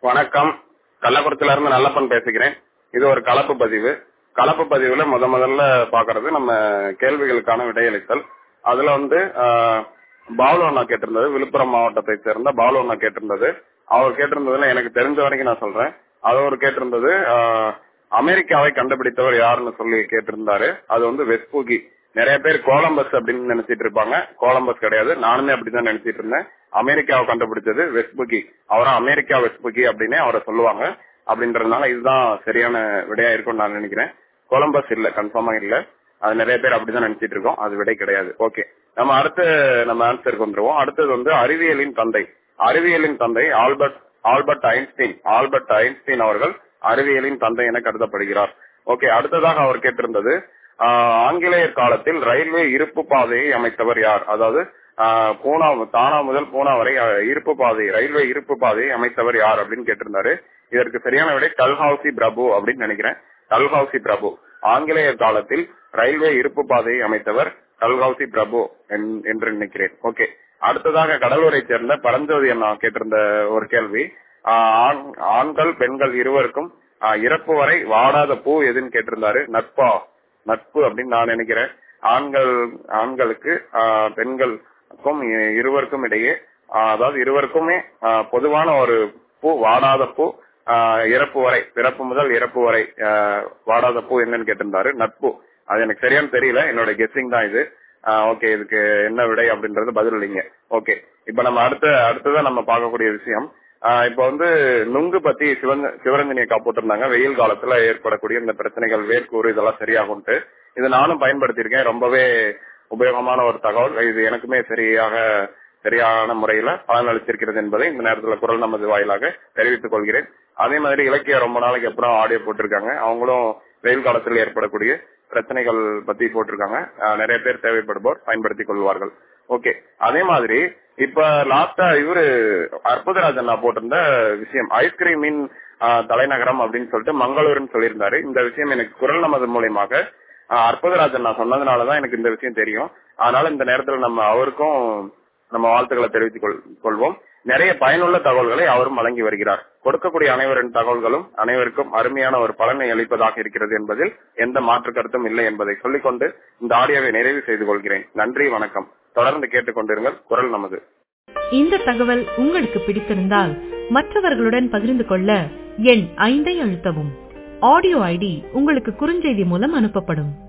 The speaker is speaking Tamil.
வணக்கம் கள்ளக்குறிச்சியில இருந்து நல்லப்பன் பேசுகிறேன் இது ஒரு கலப்பு பதிவு கலப்பு பதிவுல முத முதல்ல பாக்குறது நம்ம கேள்விகளுக்கான விடையளித்தல் அதுல வந்து ஆஹ், பாலு அண்ணா கேட்டிருந்தது விழுப்புரம் மாவட்டத்தை சேர்ந்த பாலு அண்ணா கேட்டிருந்தது அவர் கேட்டிருந்ததுல எனக்கு தெரிஞ்ச வரைக்கும் நான் சொல்றேன் அது ஒரு கேட்டிருந்தது ஆஹ், அமெரிக்காவை கண்டுபிடித்தவர் யாருன்னு சொல்லி கேட்டிருந்தாரு அது வந்து வெஸ்பூகி நிறைய பேர் கோலம்பஸ் அப்படின்னு நினைச்சிட்டு இருப்பாங்க கோலம்பஸ் கிடையாது நானுமே அப்படிதான் நினைச்சிட்டு இருந்தேன் அமெரிக்காவை கண்டுபிடிச்சது வெஸ்புகி அவரை அமெரிக்கா வெஸ்புகி அப்படின்னு அவரை சொல்லுவாங்க அப்படின்றதுனால இதுதான் சரியான விடையா இருக்கும்னு நான் நினைக்கிறேன் கொலம்பஸ் இல்ல கன்ஃபார்மா இல்ல அது நிறைய பேர் அப்படிதான் நினைச்சிட்டு இருக்கோம் அது விடை கிடையாது ஓகே நம்ம அடுத்து நம்ம ஆன்சருக்கு வந்துருவோம் அடுத்தது வந்து அறிவியலின் தந்தை அறிவியலின் தந்தை Albert Albert Einstein Albert Einstein அவர்கள் அறிவியலின் தந்தை என கருதப்படுகிறார் ஓகே அடுத்ததாக அவர் கேட்டிருந்தது ஆஹ், ஆங்கிலேயர் காலத்தில் ரயில்வே இருப்பு பாதையை அமைத்தவர் யார் அதாவது ஆஹ், பூனா தானா முதல் பூனா வரை ஆஹ், இருப்பு பாதை ரயில்வே இருப்பு பாதையை அமைத்தவர் யார் அப்படின்னு கேட்டிருந்தாரு இதற்கு சரியான விடை டல்ஹவுசி பிரபு அப்படின்னு நினைக்கிறேன் டல்ஹவுசி பிரபு ஆங்கிலேயர் காலத்தில் ரயில்வே இருப்பு பாதையை அமைத்தவர் டல்ஹவுசி பிரபு என்- என்று நினைக்கிறேன் ஓகே அடுத்ததாக கடலூரை சேர்ந்த பரஞ்சோதி அண்ணா கேட்டிருந்த ஒரு கேள்வி ஆஹ், ஆண்- ஆண்கள் பெண்கள் இருவருக்கும் ஆஹ், இறப்பு வரை வாடாத பூ எதுன்னு கேட்டிருந்தாரு நட்பா நட்பு அப்படின்னு நான் நினைக்கிறேன் ஆண்கள் ஆண்களுக்கு ஆஹ், பெண்களுக்கும் இ- இருவருக்கும் இடையே ஆஹ், அதாவது இருவருக்குமே ஆஹ், பொதுவான ஒரு பூ வாடாத பூ ஆஹ், இறப்பு வரை பிறப்பு முதல் இறப்பு வரை ஆஹ், வாடாத பூ என்னன்னு கேட்டிருந்தாரு நட்பு அது எனக்கு சரியானு தெரியல என்னோட கெஸ்ஸிங் தான் இது ஓகே இதுக்கு என்ன விடை அப்படின்றது பதில் இல்லைங்க ஓகே இப்ப நம்ம அடுத்த அடுத்ததான் நம்ம பார்க்கக்கூடிய விஷயம் ஆஹ் இப்ப வந்து நுங்கு பத்தி சிவங்க சிவரஞ்சனி அக்கா போட்டிருந்தாங்க வெயில் காலத்துல ஏற்படக்கூடிய இந்த பிரச்சனைகள் வேர்க்கூறு இதெல்லாம் சரியாகும்ட்டு இது நானும் பயன்படுத்தியிருக்கேன் ரொம்பவே உபயோகமான ஒரு தகவல் இது எனக்குமே சரியாக சரியான முறையில பலனளிச்சிருக்கிறது என்பதை இந்த நேரத்துல குரல் நமது வாயிலாக தெரிவித்துக் கொள்கிறேன் அதே மாதிரி இலக்கிய ரொம்ப நாளைக்கு அப்புறம் ஆடியோ போட்டிருக்காங்க அவங்களும் வெயில் காலத்தில் ஏற்படக்கூடிய பிரச்சனைகள் பத்தி போட்டிருக்காங்க ஆஹ் நிறைய பேர் தேவைப்படுவோர் பயன்படுத்திக் கொள்வார்கள் ஓகே அதே மாதிரி இப்ப லாஸ்டா இவரு அற்புதராஜன் நான் போட்டிருந்த விஷயம் ஐஸ்கிரீமின் ஆஹ், தலைநகரம் அப்படின்னு சொல்லிட்டு மங்களூர்னு சொல்லியிருந்தாரு இந்த விஷயம் எனக்கு குரல் நமது மூலியமாக ஆஹ், அற்புதராஜன் நான் சொன்னதுனாலதான் எனக்கு இந்த விஷயம் தெரியும் அதனால இந்த நேரத்துல நம்ம அவருக்கும் நம்ம வாழ்த்துக்களை தெரிவித்துக் கொள்- கொள்வோம் நிறைய பயனுள்ள தகவல்களை அவரும் வழங்கி வருகிறார் கொடுக்கக்கூடிய அனைவரின் தகவல்களும் அனைவருக்கும் அருமையான ஒரு பலனை அளிப்பதாக இருக்கிறது என்பதில் எந்த மாற்று கருத்தும் இல்லை என்பதை சொல்லிக்கொண்டு இந்த ஆடியோவை நிறைவு செய்து கொள்கிறேன் நன்றி வணக்கம் தொடர்ந்து கேட்டுக்கொண்டிருங்கள் குரல் நமது இந்த தகவல் உங்களுக்கு பிடித்திருந்தால் மற்றவர்களுடன் பகிர்ந்து கொள்ள எண் ஐந்தை அழுத்தவும் ஆடியோ ஐடி உங்களுக்கு குறுஞ்செய்தி மூலம் அனுப்பப்படும்